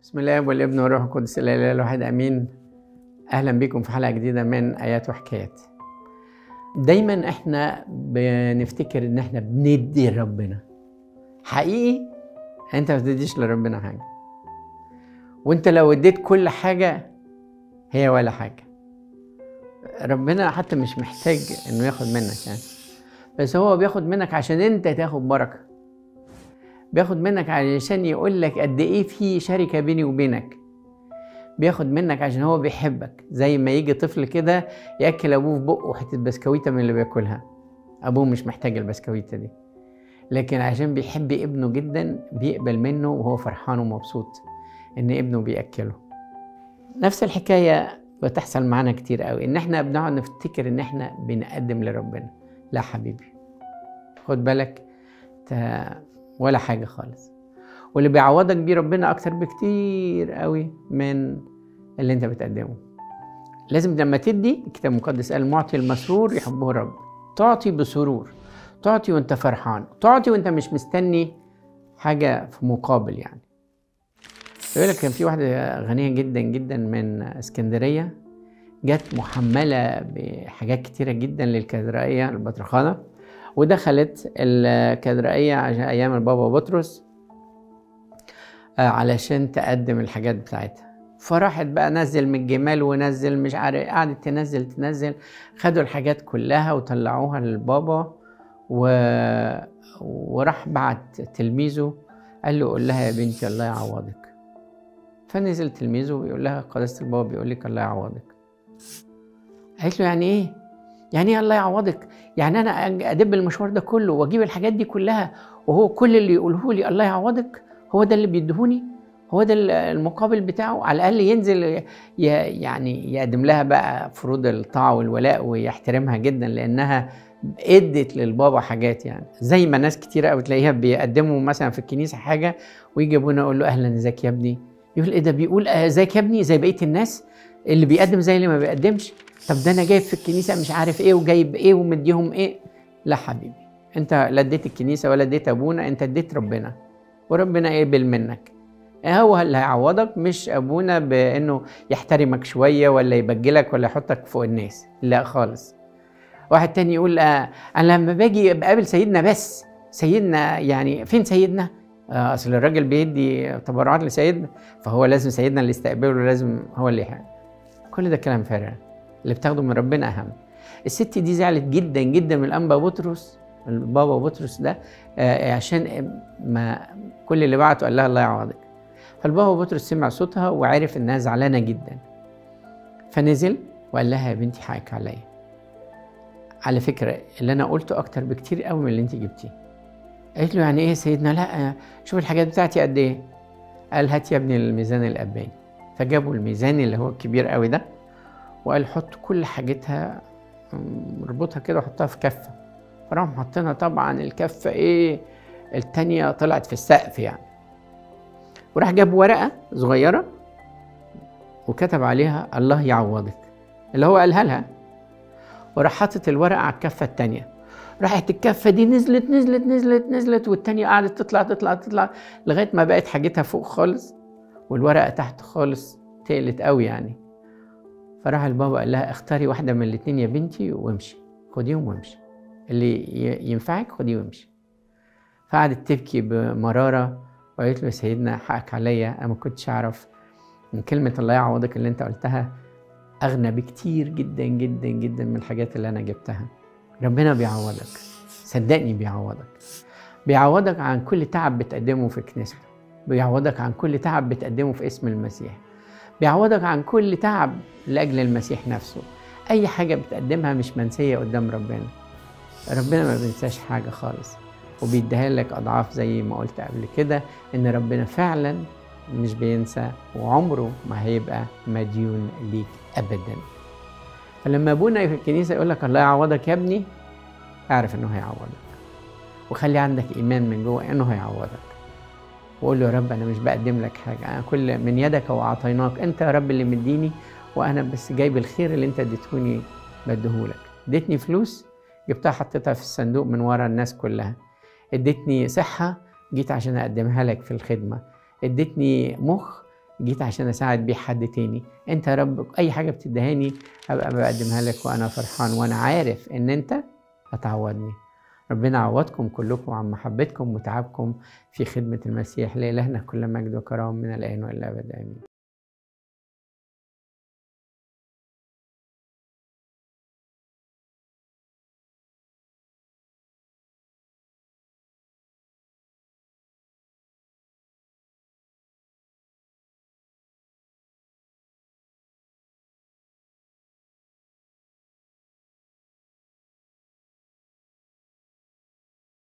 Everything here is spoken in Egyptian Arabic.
بسم الله والابن والروح القدس الاله الواحد امين اهلا بكم في حلقه جديده من ايات وحكايات دايما احنا بنفتكر ان احنا بندي لربنا حقيقي انت ما بتديش لربنا حاجه وانت لو اديت كل حاجه هي ولا حاجه ربنا حتى مش محتاج انه ياخد منك يعني بس هو بياخد منك عشان انت تاخد بركه بياخد منك علشان يقول لك قد ايه في شركه بيني وبينك بياخد منك عشان هو بيحبك زي ما يجي طفل كده ياكل ابوه في بقه حته بسكويته من اللي بياكلها ابوه مش محتاج البسكويته دي لكن عشان بيحب ابنه جدا بيقبل منه وهو فرحان ومبسوط ان ابنه بياكله نفس الحكايه بتحصل معانا كتير قوي ان احنا بنقعد نفتكر ان احنا بنقدم لربنا لا حبيبي خد بالك ولا حاجه خالص واللي بيعوضك بيه ربنا اكتر بكتير قوي من اللي انت بتقدمه لازم لما تدي الكتاب المقدس قال معطي المسرور يحبه الرب تعطي بسرور تعطي وانت فرحان تعطي وانت مش مستني حاجه في مقابل يعني يقول لك كان في واحده غنيه جدا جدا من اسكندريه جت محمله بحاجات كتيره جدا للكاتدرائيه البطرخانه ودخلت الكاتدرائيه عشان ايام البابا بطرس علشان تقدم الحاجات بتاعتها فراحت بقى نزل من الجمال ونزل مش عارف قعدت تنزل تنزل خدوا الحاجات كلها وطلعوها للبابا و... وراح بعت تلميذه قال له قول لها يا بنتي الله يعوضك فنزل تلميذه بيقول لها قداسة البابا بيقول لك الله يعوضك قالت له يعني ايه يعني ايه الله يعوضك يعني انا ادب المشوار ده كله واجيب الحاجات دي كلها وهو كل اللي يقوله لي الله يعوضك هو ده اللي بيدهوني هو ده المقابل بتاعه على الاقل ينزل يعني يقدم لها بقى فروض الطاعه والولاء ويحترمها جدا لانها ادت للبابا حاجات يعني زي ما ناس كتير قوي تلاقيها بيقدموا مثلا في الكنيسه حاجه ويجي ابونا يقول له اهلا ازيك يا ابني يقول ايه ده بيقول ازيك يا ابني زي بقيه الناس اللي بيقدم زي اللي ما بيقدمش طب ده انا جايب في الكنيسه مش عارف ايه وجايب ايه ومديهم ايه لا حبيبي انت لا اديت الكنيسه ولا اديت ابونا انت اديت ربنا وربنا يقبل منك هو اللي هيعوضك مش ابونا بانه يحترمك شويه ولا يبجلك ولا يحطك فوق الناس لا خالص واحد تاني يقول آه انا لما باجي بقابل سيدنا بس سيدنا يعني فين سيدنا آه اصل الراجل بيدي تبرعات لسيدنا فهو لازم سيدنا اللي يستقبله لازم هو اللي يحب. كل ده كلام فارغ اللي بتاخده من ربنا اهم الست دي زعلت جدا جدا من الانبا بطرس البابا بطرس ده آه عشان ما كل اللي بعته قال لها الله يعوضك فالبابا بطرس سمع صوتها وعرف انها زعلانه جدا فنزل وقال لها يا بنتي حقك عليا على فكره اللي انا قلته اكتر بكتير قوي من اللي انت جبتيه قالت له يعني ايه يا سيدنا لا شوف الحاجات بتاعتي قد ايه قال هات يا ابني الميزان الاباني فجابوا الميزان اللي هو الكبير قوي ده وقال حط كل حاجتها اربطها كده وحطها في كفه فراحوا حاطينها طبعا الكفه ايه التانية طلعت في السقف يعني وراح جاب ورقة صغيرة وكتب عليها الله يعوضك اللي هو قالها لها وراح حاطط الورقة على الكفة التانية راحت الكفة دي نزلت نزلت نزلت نزلت والتانية قعدت تطلع تطلع تطلع لغاية ما بقت حاجتها فوق خالص والورقة تحت خالص تقلت قوي يعني فراح البابا قال لها اختاري واحدة من الاتنين يا بنتي وامشي خديهم وامشي اللي ينفعك خديه وامشي فقعدت تبكي بمرارة وقالت له يا سيدنا حقك عليا أنا ما كنتش أعرف إن كلمة الله يعوضك اللي أنت قلتها أغنى بكتير جدا جدا جدا من الحاجات اللي أنا جبتها ربنا بيعوضك صدقني بيعوضك بيعوضك عن كل تعب بتقدمه في كنيسته بيعوضك عن كل تعب بتقدمه في اسم المسيح بيعوضك عن كل تعب لأجل المسيح نفسه أي حاجة بتقدمها مش منسية قدام ربنا ربنا ما بينساش حاجة خالص وبيديها لك اضعاف زي ما قلت قبل كده ان ربنا فعلا مش بينسى وعمره ما هيبقى مديون ليك ابدا فلما ابونا في الكنيسه يقول لك الله يعوضك يا ابني اعرف انه هيعوضك وخلي عندك ايمان من جوه انه هيعوضك وقول له يا رب انا مش بقدم لك حاجه انا كل من يدك واعطيناك انت يا رب اللي مديني وانا بس جايب الخير اللي انت اديتهوني بديهولك اديتني فلوس جبتها حطيتها في الصندوق من ورا الناس كلها اديتني صحة جيت عشان أقدمها لك في الخدمة اديتني مخ جيت عشان اساعد بيه حد تاني انت يا رب اي حاجه بتدهاني ابقى بقدمها لك وانا فرحان وانا عارف ان انت هتعوضني ربنا يعوضكم كلكم عن محبتكم وتعبكم في خدمه المسيح لإلهنا كل مجد وكرام من الان والى الابد امين